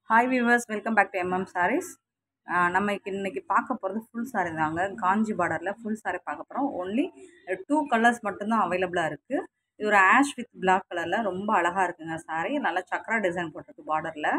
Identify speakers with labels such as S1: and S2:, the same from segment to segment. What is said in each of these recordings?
S1: hi viewers welcome back to MM sarees நம்ம இன்னைக்கு பார்க்க போகிறது ஃபுல் சாரீ தாங்க காஞ்சி பார்டரில் ஃபுல் சாரீ பார்க்க போகிறோம் ஒன்லி டூ கலர்ஸ் மட்டும்தான் அவைலபிளாக இருக்குது இது ஒரு ஆஷ் வித் பிளாக் கலரில் ரொம்ப அழகாக இருக்குங்க சாரீ நல்லா சக்கரா டிசைன் போட்டிருக்கு பார்டரில்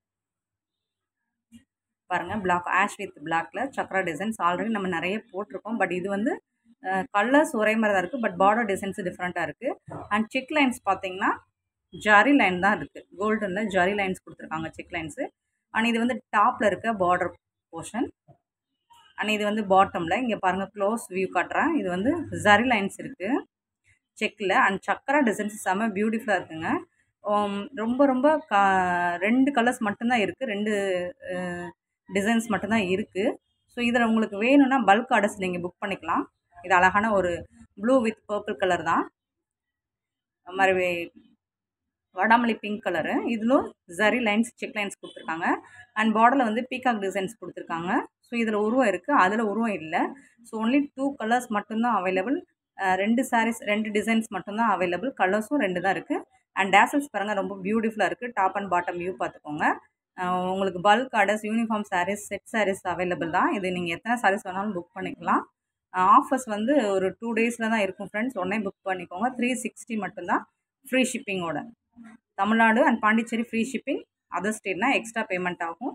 S1: பாருங்கள் பிளாக் ஆஷ் வித் பிளாக்ல சக்கரா டிசைன்ஸ் ஆல்ரெடி நம்ம நிறைய போட்டிருக்கோம் பட் இது வந்து கலர்ஸ் ஒரே மாதிரி தான் இருக்குது பட் பார்டர் டிசைன்ஸ் டிஃப்ரெண்ட்டாக இருக்குது அண்ட் செக் லைன்ஸ் பார்த்தீங்கன்னா ஜரி லைன் தான் இருக்குது கோல்டனில் ஜரி லைன்ஸ் கொடுத்துருக்காங்க செக் லைன்ஸு அண்ட் இது வந்து டாப்பில் இருக்க பார்டர் போர்ஷன் அண்ட் இது வந்து பாட்டமில் இங்கே பாருங்கள் க்ளோஸ் வியூ காட்டுறேன் இது வந்து ஜரி லைன்ஸ் இருக்குது செக்கில் அண்ட் சக்கரா டிசைன்ஸ் செம்ம பியூட்டிஃபுல்லாக இருக்குங்க ரொம்ப ரொம்ப கா ரெண்டு கலர்ஸ் மட்டும்தான் இருக்குது ரெண்டு டிசைன்ஸ் மட்டும்தான் இருக்குது ஸோ இதில் உங்களுக்கு வேணும்னா பல்க் ஆர்டர்ஸ் நீங்கள் புக் பண்ணிக்கலாம் இது அழகான ஒரு ப்ளூ வித் பர்பிள் கலர் தான் அது மாதிரி வடாமல்லி பிங்க் கலரு இதிலும் ஜரி லைன்ஸ் செக் லைன்ஸ் கொடுத்துருக்காங்க அண்ட் பார்டரில் வந்து பீகாக் டிசைன்ஸ் கொடுத்துருக்காங்க ஸோ இதில் உருவம் இருக்குது அதில் உருவம் இல்லை ஸோ ஒன்லி டூ கலர்ஸ் மட்டும்தான் அவைலபிள் ரெண்டு சாரீஸ் ரெண்டு டிசைன்ஸ் மட்டும்தான் அவைலபிள் கலர்ஸும் ரெண்டு தான் இருக்குது அண்ட் டேசல்ஸ் பாருங்கள் ரொம்ப பியூட்டிஃபுல்லாக இருக்குது டாப் அண்ட் பாட்டம் வியூ பார்த்துக்கோங்க உங்களுக்கு bulk orders uniform sarees set sarees available தான் இது நீங்கள் எத்தனை சாரீஸ் வேணாலும் புக் பண்ணிக்கலாம் ஆஃபர்ஸ் வந்து ஒரு டூ டேஸில் தான் இருக்கும் ஃப்ரெண்ட்ஸ் உடனே புக் பண்ணிக்கோங்க த்ரீ சிக்ஸ்டி மட்டும்தான் ஃப்ரீ ஷிப்பிங்கோட Tamil Nadu and Pondicherry free shipping other ஸ்டேட்னா எக்ஸ்ட்ரா பேமெண்ட் ஆகும்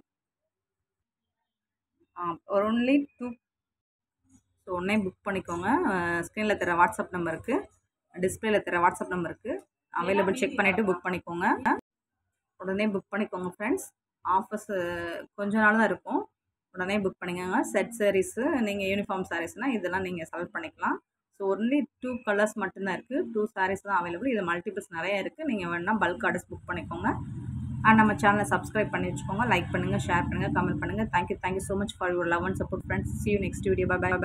S1: ஒரு ஒன்லி டூ ஸோ உடனே புக் பண்ணிக்கோங்க ஸ்க்ரீனில் தர வாட்ஸ்அப் நம்பருக்கு டிஸ்பிளேல தர வாட்ஸ்அப் நம்பருக்கு அவைலபிள் செக் பண்ணிவிட்டு புக் பண்ணிக்கோங்க உடனே புக் பண்ணிக்கோங்க ஃப்ரெண்ட்ஸ் ஆஃபர்ஸ் கொஞ்ச நாள் தான் இருக்கும் உடனே புக் பண்ணிக்கோங்க செட் சாரீஸு நீங்கள் யூனிஃபார்ம் சாரீஸ்னால் இதெல்லாம் நீங்கள் செலக்ட் பண்ணிக்கலாம் ஸோ ஒன்லி டூ கலர்ஸ் மட்டும்தான் இருக்குது டூ சாரீஸ் தான் அவைலபிள் இது மல்டிபிள்ஸ் நிறைய இருக்குது நீங்கள் வேணால் பல்க் ஆர்டர்ஸ் புக் பண்ணிக்கோங்க அண்ட் நம்ம சேனலை சப்ஸ்கிரைப் பண்ணி வச்சுக்கோங்க லைக் பண்ணுங்கள் ஷேர் பண்ணுங்கள் கமெண்ட் பண்ணுங்கள் thank you thank you so much for your love and support friends see you next video bye by